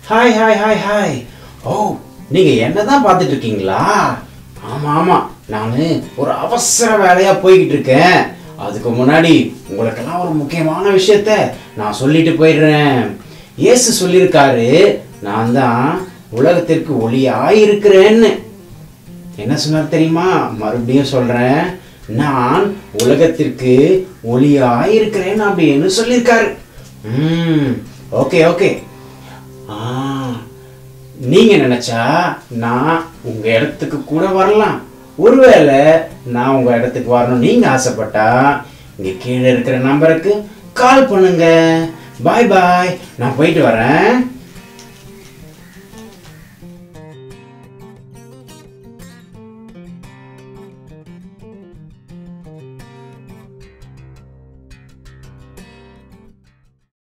hi hi hi hi oh நீங்க என்னதான் பார்த்துட்டு இருக்கீங்களா ஆமா ஆமா நான் ஒரு அவசர வேலையா போய்கிட்டு இருக்கேன் அதுக்கு முன்னாடி உங்களுக்கெல்லாம் ஒரு முக்கியமான விஷயத்த நான் சொல்லிட்டு போயிடுறேன் இயேசு சொல்லியிருக்காரு நான் தான் உலகத்திற்கு ஒளியாய் இருக்கிறேன்னு என்ன சொன்னார் தெரியுமா மறுபடியும் சொல்றேன் நான் உலகத்திற்கு ஒளியாய் இருக்கிறேன் அப்படின்னு சொல்லியிருக்காரு ம் ஓகே ஓகே ஆ நீங்க நினைச்சா நான் உங்க இடத்துக்கு கூட வரலாம் ஒருவேளை நான் உங்க இடத்துக்கு வரணும் நீங்க ஆசைப்பட்டா இங்க கீழே இருக்கிற நம்பருக்கு கால் பண்ணுங்க பாய் பாய் நான் போயிட்டு வரேன்